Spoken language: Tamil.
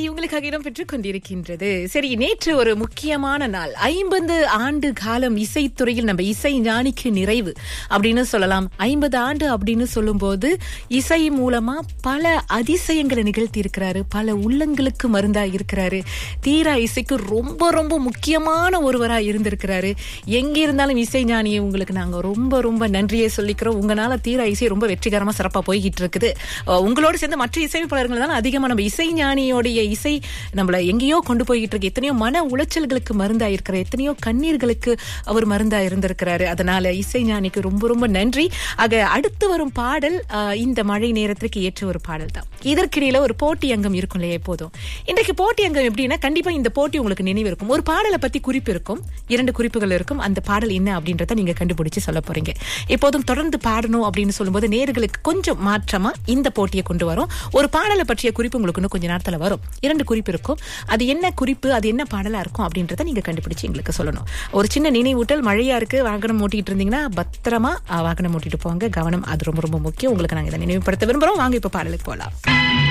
இவங்களுக்காக இடம் பெற்றுக் கொண்டிருக்கின்றது சரி நேற்று ஒரு முக்கியமான நாள் ஐம்பது ஆண்டு காலம் இசைத்துறையில் நம்ம இசை ஞானிக்கு நிறைவு அப்படின்னு சொல்லலாம் ஐம்பது ஆண்டு அப்படின்னு சொல்லும்போது இசை மூலமா பல அதிசயங்களை நிகழ்த்தி இருக்கிறாரு பல உள்ளங்களுக்கு மருந்தா இருக்கிறாரு தீரா இசைக்கு ரொம்ப ரொம்ப முக்கியமான ஒருவரா இருந்திருக்கிறாரு எங்க இருந்தாலும் இசை ஞானியை உங்களுக்கு நாங்க ரொம்ப ரொம்ப நன்றியை சொல்லிக்கிறோம் உங்களால தீரா இசை ரொம்ப வெற்றிகரமா சிறப்பா போய்கிட்டு இருக்குது அஹ் உங்களோடு சேர்ந்து மற்ற இசையமைப்பாளர்கள் தான் அதிகமா நம்ம இசை ஞானியோடைய இசை நம்மள எங்கேயோ கொண்டு போய்கிட்டு இருக்கு எத்தனையோ மன உளைச்சல்களுக்கு மருந்தா இருக்கிற எத்தனையோ கண்ணீர்களுக்கு அவர் மருந்தா இருந்திருக்கிறாரு அதனால இசை ஞானிக்கு ரொம்ப ரொம்ப நன்றி ஆக அடுத்து வரும் பாடல் அஹ், இந்த மழை நேரத்திற்கு ஏற்ற ஒரு பாடல் தான் இதற்கிடையில ஒரு போட்டி அங்கம் இருக்கும் இல்லையா எப்போதும் இன்றைக்கு போட்டி அங்கம் எப்படின்னா கண்டிப்பா இந்த போட்டி உங்களுக்கு நினைவு இருக்கும் ஒரு பாடலை பத்தி குறிப்பு இருக்கும் இரண்டு குறிப்புகள் இருக்கும் அந்த பாடல் என்ன அப்படின்றத நீங்க கண்டுபிடிச்சு சொல்ல போறீங்க எப்போதும் தொடர்ந்து பாடணும் அப்படின்னு சொல்லும்போது நேர்களுக்கு கொஞ்சம் மாற்றமா இந்த போட்டியை கொண்டு வரும் ஒரு பாடலை பற்றிய குறிப்பு உங்களுக்கு இன்னும் கொஞ்ச நேரத்துல வரும் இரண்டு குறிப்பு இருக்கும் அது என்ன குறிப்பு அது என்ன பாடலா இருக்கும் அப்படின்றத நீங்க கண்டுபிடிச்சு எங்களுக்கு சொல்லணும் ஒரு சின்ன நினைவூட்டல் மழையா இருக்கு வாகனம் ஓட்டிட்டு இருந்தீங்கன்னா பத்திரமா அஹ், வாகனம் ஓட்டிட்டு போங்க கவனம் அது ரொம்ப ரொம்ப முக்கியம் உங்களுக்கு நாங்க இதை நினைவுபடுத்த விரும்புறோம் வாங்க இப்ப பாடலுக்கு போலாம்